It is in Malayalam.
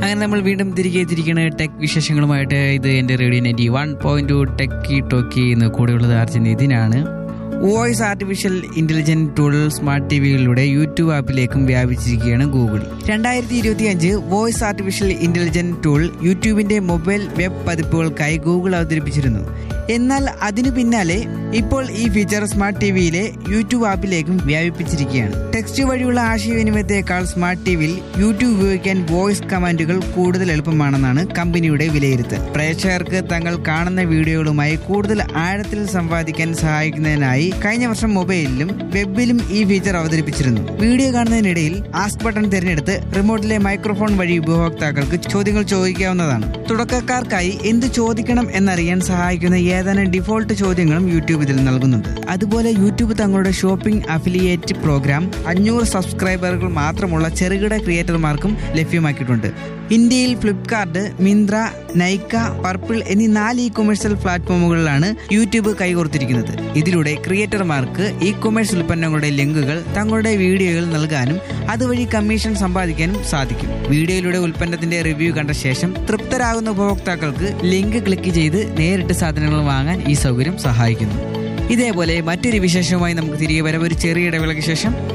അങ്ങനെ നമ്മൾ വീണ്ടും തിരികെ എത്തിയിരിക്കുന്ന ടെക് വിശേഷങ്ങളുമായിട്ട് ഇത് എൻ്റെ radio ninety one point two techie talkie എന്ന് കൂടെയുള്ളത് അർജുൻ ഇതിനാണ് voice artificial intelligent tool smart T വികളിലൂടെ യൂട്യൂബ് ആപ്പിലേക്കും വ്യാപിച്ചിരിക്കുകയാണ് ഗൂഗിൾ രണ്ടായിരത്തി ഇരുപത്തി അഞ്ച് വോയിസ് ആർട്ടിഫിഷ്യൽ ഇന്റലിജന്റ് ടൂൾ യൂട്യൂബിന്റെ മൊബൈൽ വെബ് പതിപ്പുകൾക്കായി ഗൂഗിൾ അവതരിപ്പിച്ചിരുന്നു എന്നാൽ അതിനു പിന്നാലെ ഇപ്പോൾ ഈ ഫീച്ചർ സ്മാർട്ട് ടി വിയിലെ യൂട്യൂബ് ആപ്പിലേക്കും വ്യാപിപ്പിച്ചിരിക്കുകയാണ് ടെക്സ്റ്റ് വഴിയുള്ള ആശയവിനിമയത്തെക്കാൾ സ്മാർട്ട് ടി വിയിൽ യൂട്യൂബ് ഉപയോഗിക്കാൻ വോയിസ് കമാൻഡുകൾ കൂടുതൽ എളുപ്പമാണെന്നാണ് കമ്പനിയുടെ വിലയിരുത്തൽ പ്രേക്ഷകർക്ക് തങ്ങൾ കാണുന്ന വീഡിയോകളുമായി കൂടുതൽ ആഴത്തിൽ സംവാദിക്കാൻ സഹായിക്കുന്നതിനായി കഴിഞ്ഞ വർഷം മൊബൈലിലും വെബിലും ഈ ഫീച്ചർ അവതരിപ്പിച്ചിരുന്നു വീഡിയോ കാണുന്നതിനിടയിൽ ആസ്ക് ബട്ടൺ തിരഞ്ഞെടുത്ത് റിമോട്ടിലെ മൈക്രോഫോൺ വഴി ഉപഭോക്താക്കൾക്ക് ചോദ്യങ്ങൾ ചോദിക്കാവുന്നതാണ് തുടക്കക്കാർക്കായി എന്ത് ചോദിക്കണം എന്നറിയാൻ സഹായിക്കുന്ന ഏതാനും ഡിഫോൾട്ട് ചോദ്യങ്ങളും യൂട്യൂബ് ഇതിൽ നൽകുന്നുണ്ട് അതുപോലെ യൂട്യൂബ് തങ്ങളുടെ ഷോപ്പിംഗ് അഫിലിയേറ്റ് പ്രോഗ്രാം അഞ്ഞൂറ് സബ്സ്ക്രൈബറുകൾ മാത്രമുള്ള ചെറുകിട ക്രിയേറ്റർമാർക്കും ലഭ്യമാക്കിയിട്ടുണ്ട് ഇന്ത്യയിൽ ഫ്ലിപ്കാർട്ട് മിന്ത്ര നൈക്ക പർപ്പിൾ എന്നീ നാല് ഇ കൊമേഴ്സ്യൽ പ്ലാറ്റ്ഫോമുകളിലാണ് യൂട്യൂബ് കൈകോർത്തിരിക്കുന്നത് ഇതിലൂടെ ക്രിയേറ്റർമാർക്ക് ഇ കൊമേഴ്സ് ഉൽപ്പന്നങ്ങളുടെ ലിങ്കുകൾ തങ്ങളുടെ വീഡിയോയിൽ നൽകാനും അതുവഴി കമ്മീഷൻ സമ്പാദിക്കാനും സാധിക്കും വീഡിയോയിലൂടെ ഉൽപ്പന്നത്തിന്റെ റിവ്യൂ കണ്ട ശേഷം തൃപ്തരാകുന്ന ഉപഭോക്താക്കൾക്ക് ലിങ്ക് ക്ലിക്ക് ചെയ്ത് നേരിട്ട് സാധനങ്ങൾ വാങ്ങാൻ ഈ സൗകര്യം സഹായിക്കുന്നു ഇതേപോലെ മറ്റൊരു വിശേഷവുമായി നമുക്ക് തിരികെ വരാം ഒരു ചെറിയ ഇടവേളയ്ക്ക് ശേഷം